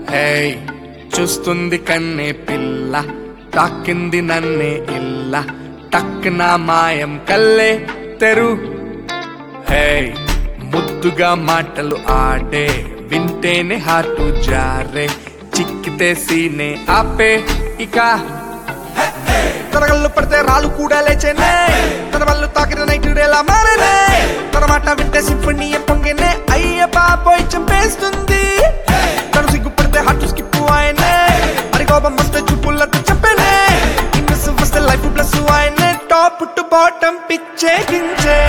hey చూస్తుంది కన్నే పిల్ల తాకింది నన్నే ఇల్ల టక్కున మాయం కల్లే తెరు హేయ్ ముద్దుగా మాటలు ఆడే వింటేనే హార్టు జారే చిక్కితే సీనే ఆపే ఇక తన కళ్ళు పడితే రాళ్ళు కూడా లేచేనే తన వాళ్ళు తాకిన నైట్ ఎలా మారనే తన మాట వింటే సింఫనీ పొంగేనే అయ్య బాబోయ్ చంపేస్తుంది తను సిగ్గుపడితే హార్ట్ స్కిప్ ఆయనే మరి కోపం వస్తే చూపులతో చెప్పేనే ఇన్నస్ వస్తే లైఫ్ ప్లస్ ఆయనే టాప్ టు బాటం పిచ్చే గించే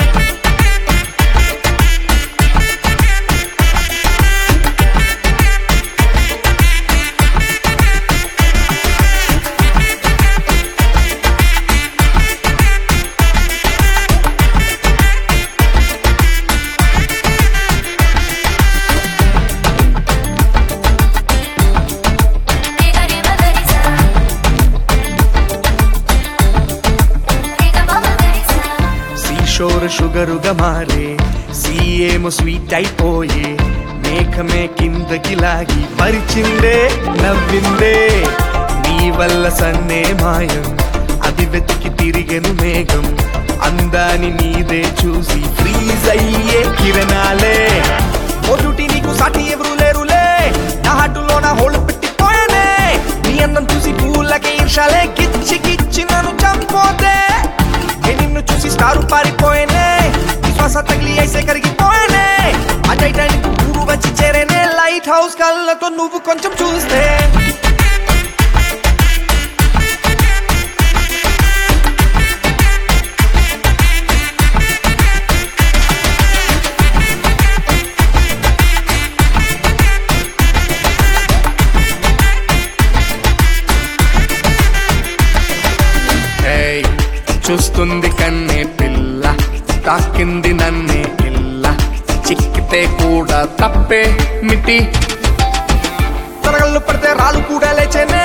సీషోర్ షుగరుగా మారే సీఏమో స్వీట్ అయిపోయే మేఘమే కిందకి లాగి పరిచిందే నవ్విందే నీ వల్ల సన్నే మాయం అది వెతికి తిరిగెను మేఘం అందాని నీదే చూసి ఫ్రీజ్ అయ్యే కిరణాలే ఓ డ్యూటీ నీకు సాటి ఎవరు లేరులే నా హార్టులో నా హోల్ పెట్టిపోయానే నీ అందం చూసి పూలకి ఈర్షాలే గిచ్చి గిచ్చి నన్ను చంపోతే ఏ నిన్ను చూసి స్టారు పారిపోయానే నీ శ్వాస తగిలి ఐసే కరిగిపోయానే ఆ టైటానిక్ ఊరు వచ్చి చేరేనే లైట్ హౌస్ కళ్ళతో నువ్వు కొంచెం చూస్తే హేయ్ చూస్తుంది కన్నే పిల్ల తాకింది నన్నే ఇల్ల చిక్కితే కూడా తప్పే మిటి తన కళ్ళు పడితే రాళ్ళు కూడా లేచేనే